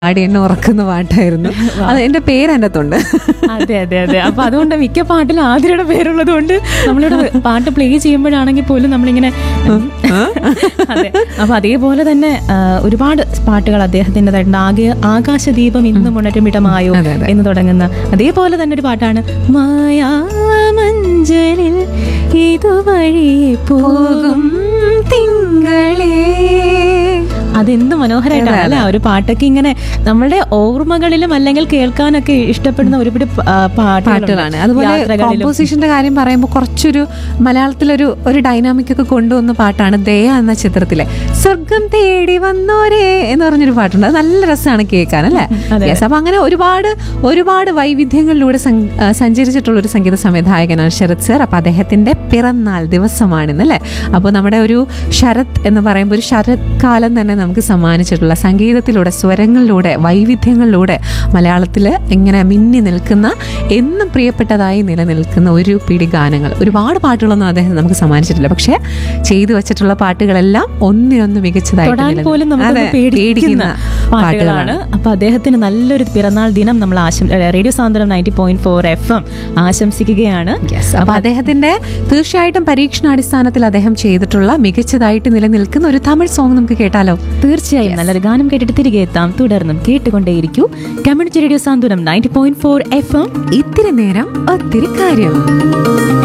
പാടി എന്നെ ഉറക്കുന്ന പാട്ടായിരുന്നു അത് എന്റെ പേര് അതിൻ്റെ അകത്തുണ്ട് അതെ അതെ അതെ അപ്പൊ അതുകൊണ്ട് മിക്ക പാട്ടിലും ആതിരയുടെ പേരുള്ളത് കൊണ്ട് നമ്മളിവിടെ പാട്ട് പ്ലേ ചെയ്യുമ്പോഴാണെങ്കിൽ പോലും നമ്മളിങ്ങനെ അതെ അപ്പൊ അതേപോലെ തന്നെ ആ, ഒരുപാട് പാട്ടുകൾ അദ്ദേഹത്തിൻ്റെതായിട്ടുണ്ട് ആകെ ആകാശദീപം ഇന്നും ഉണരുമിടമായോ അതെ, അതെ. എന്ന് തുടങ്ങുന്ന അതേപോലെ തന്നെ ഒരു പാട്ടാണ് മായാമഞ്ചലിൽ ഇതുവഴി പോകും തിങ്കളേ അതെന്ത് മനോഹരമായിട്ടാണ് അല്ലെ ആ ഒരു പാട്ടൊക്കെ ഇങ്ങനെ നമ്മളുടെ ഓർമ്മകളിലും അല്ലെങ്കിൽ കേൾക്കാനൊക്കെ ഇഷ്ടപ്പെടുന്ന ഒരുപാട് പ- ആ, പാട്ടുകളുണ്ട്. പാട്ടുകളാണ് അതുപോലെ യാത്രകളിലും. കോമ്പോസിഷന്റെ കാര്യം പറയുമ്പോൾ കുറച്ചൊരു മലയാളത്തിലൊരു ഒരു ഡൈനാമിക് ഒക്കെ കൊണ്ടുവന്ന പാട്ടാണ് ദയ എന്ന ചിത്രത്തിലെ സ്വർഗം തേടി വന്നോരേ എന്ന് പറഞ്ഞൊരു പാട്ടുണ്ട് അത് നല്ല രസമാണ് കേൾക്കാൻ അല്ലേ അതെ. യെസ് അപ്പൊ അങ്ങനെ ഒരുപാട് ഒരുപാട് വൈവിധ്യങ്ങളിലൂടെ സഞ്ച- ആ, സഞ്ചരിച്ചിട്ടുള്ള ഒരു സംഗീത സംവിധായകനാണ് ശരത് സർ അപ്പൊ അദ്ദേഹത്തിന്റെ പിറന്നാൾ ദിവസമാണിന്ന് അല്ലേ അപ്പോൾ നമ്മുടെ ഒരു ശരത് എന്ന് പറയുമ്പോൾ ഒരു ശരത് കാലം തന്നെ നമുക്ക് സമ്മാനിച്ചിട്ടുള്ള സംഗീതത്തിലൂടെ സ്വരങ്ങളിലൂടെ വൈവിധ്യങ്ങളിലൂടെ മലയാളത്തിൽ ഇങ്ങനെ മിന്നി നിൽക്കുന്ന എന്നും പ്രിയപ്പെട്ടതായി നിലനിൽക്കുന്ന ഒരു പിടി ഗാനങ്ങൾ ഒരുപാട് പാട്ടുകളൊന്നും അദ്ദേഹം നമുക്ക് സമ്മാനിച്ചിട്ടില്ല പക്ഷേ ചെയ്തു വെച്ചിട്ടുള്ള പാട്ടുകളെല്ലാം ഒന്നിനൊന്ന് മികച്ചതായിട്ട് തൊടാൻ നിലനിൽ- പോലും നമുക്ക് അതെ, പേടിക്കുന്ന പാട്ടുകളാണ് പാട്ടുകളാണ് അപ്പൊ അദ്ദേഹത്തിന് നല്ലൊരു പിറന്നാൾ ദിനം നമ്മൾ ആശം radio Santhwanam ninety point four F M ആശംസിക്കുകയാണ് അപ്പൊ അദ്ദേഹത്തിന്റെ തീർച്ചയായിട്ടും പരീക്ഷണാടിസ്ഥാനത്തിൽ അദ്ദേഹം ചെയ്തിട്ടുള്ള മികച്ചതായിട്ട് നിലനിൽക്കുന്ന ഒരു തമിഴ് സോങ് നമുക്ക് കേട്ടാലോ തീർച്ചയായും നല്ലൊരു ഗാനം കേട്ടിട്ട് തിരികെ എത്താം തുടർന്നും കേട്ടുകൊണ്ടേയിരിക്കൂ community radio Santhwanam ninety point four F M ഇത്തിരി നേരം ഒത്തിരി കാര്യം